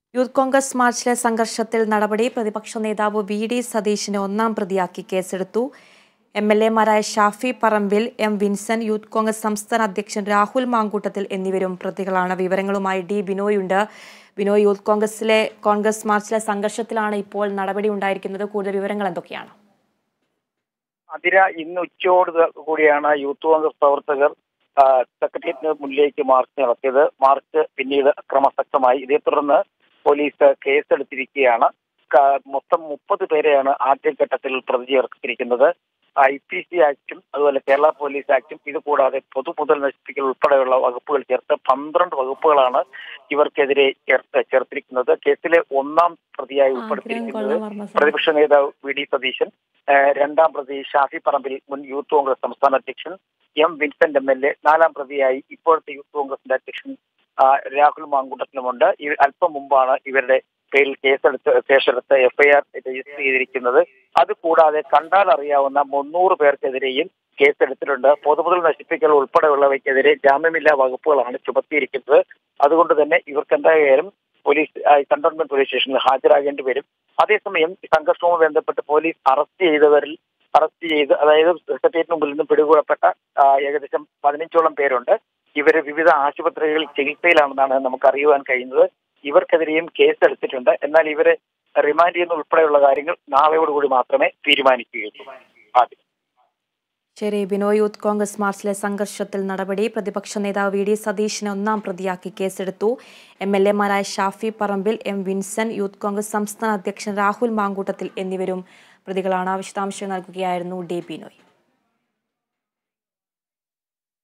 youth Congress മാർച്ചിലെ സംഘർഷത്തിൽ നടപടി പ്രതിപക്ഷ നേതാവ് വി ഡി സതീശിനെ ഒന്നാം പ്രതിയാക്കി കേസെടുത്തു എം എൽ എമാരായ Shafi Parambil M Vincent youth Congress സംസ്ഥാന അധ്യക്ഷൻ രാഹുൽ മാങ്കൂട്ടത്തിൽ എന്നിവരും പ്രതികളാണ് വിവരങ്ങളുമായി ഡി ബിനോയുണ്ട് ബിനോയ് യൂത്ത് കോൺഗ്രസിലെ കോൺഗ്രസ് മാർച്ചിലെ സംഘർഷത്തിലാണ് ഇപ്പോൾ നടപടി ഉണ്ടായിരിക്കുന്നത് കൂടുതൽ വിവരങ്ങൾ എന്തൊക്കെയാണ് അതിര ഇന്ന് ഉച്ചയോട് കൂടിയാണ് യൂത്ത് കോൺഗ്രസ് പ്രവർത്തകർ ആ, സെക്രട്ടേറിയറ്റിന് മുന്നിലേക്ക് മാർച്ച് നടത്തിയത് മാർച്ച് പിന്നീട് അക്രമാസക്തമായി ഇതേ തുടർന്ന് പോലീസ് കേസെടുത്തിരിക്കുകയാണ് ക- മൊത്തം മുപ്പത് പേരെയാണ് ആദ്യഘട്ടത്തിൽ പ്രതി ചേർത്തിരിക്കുന്നത് ഐ പി സി ആക്ടും അതുപോലെ കേരള പോലീസ് ആക്ടും ഇത് കൂടാതെ പൊതുമുതൽ നശിപ്പിക്കൽ ഉൾപ്പെടെയുള്ള വകുപ്പുകൾ ചേർത്ത് പന്ത്രണ്ട് വകുപ്പുകളാണ് ഇവർക്കെതിരെ ചേർത്ത് ചേർത്തിരിക്കുന്നത് കേസിലെ ഒന്നാം പ്രതിയായി ഉൾപ്പെടുത്തിയിരിക്കുന്നത് പ്രതിപക്ഷ നേതാവ് വി ഡി സതീശൻ ഏഹ് രണ്ടാം പ്രതി ഷാഫി പറമ്പിൽ മുൻ യൂത്ത് കോൺഗ്രസ് സംസ്ഥാന അധ്യക്ഷൻ M Vincent M L A നാലാം പ്രതിയായി ഇപ്പോഴത്തെ യൂത്ത് കോൺഗ്രസിന്റെ അധ്യക്ഷൻ ആ, രാഹുൽ മാങ്കൂട്ടത്തിലുമുണ്ട് ഈ അല്പം മുമ്പാണ് ഇവരുടെ പേരിൽ കേസെടുത്ത് കേസെടുത്ത് എഫ്ഐആർ രജിസ്റ്റർ ചെയ്തിരിക്കുന്നത് അതുകൂടാതെ കണ്ടാൽ അറിയാവുന്ന മുന്നൂറ് പേർക്കെതിരെയും കേസെടുത്തിട്ടുണ്ട് പൊതുമുതൽ നശിപ്പിക്കൽ ഉൾപ്പെടെയുള്ളവയ്ക്കെതിരെ ജാമ്യമില്ലാ വകുപ്പുകളാണ് ചുമത്തിയിരിക്കുന്നത് അതുകൊണ്ട് തന്നെ ഇവർക്ക് എന്തായാലും പോലീസ് ആ, കണ്ടോൺമെന്റ് പോലീസ് സ്റ്റേഷനിൽ ഹാജരാകേണ്ടി വരും അതേസമയം ഈ സംഘർഷവുമായി ബന്ധപ്പെട്ട് പോലീസ് അറസ്റ്റ് ചെയ്തവരിൽ അറസ്റ്റ് ചെയ്ത് അതായത് സെക്രട്ടേറിയറ്റിന് മുമ്പിൽ നിന്ന് പിടികൂടപ്പെട്ട ആ, ഏകദേശം പതിനഞ്ചോളം പേരുണ്ട് ഇവര് വിവിധ ആശുപത്രികളിൽ ചികിത്സയിലാണെന്നാണ് നമുക്ക് അറിയുവാൻ കഴിയുന്നത് ഇവർക്കെതിരെയും കേസെടുത്തിട്ടുണ്ട് എന്നാൽ ഇവരെ റിമാൻഡ് ചെയ്യുന്ന ഉൾപ്പെടെയുള്ള കാര്യങ്ങൾ നാളെയോടുകൂടി മാത്രമേ തീരുമാനിക്കുകയുള്ളൂ ആദ്യം ശരി ബിനോയ് യൂത്ത് കോൺഗ്രസ് മാർച്ചിലെ സംഘർഷത്തിൽ നടപടി പ്രതിപക്ഷ നേതാവ് വി ഡി സതീശിനെ ഒന്നാം പ്രതിയാക്കി കേസെടുത്തു എം എൽ എമാരായ Shafi Parambil M Vincent youth Congress സംസ്ഥാന അധ്യക്ഷൻ രാഹുൽ മാങ്കൂട്ടത്തിൽ എന്നിവരും പ്രതികളാണ് വിശദാംശങ്ങൾ നൽകുകയായിരുന്നു ഡി ബിനോയ്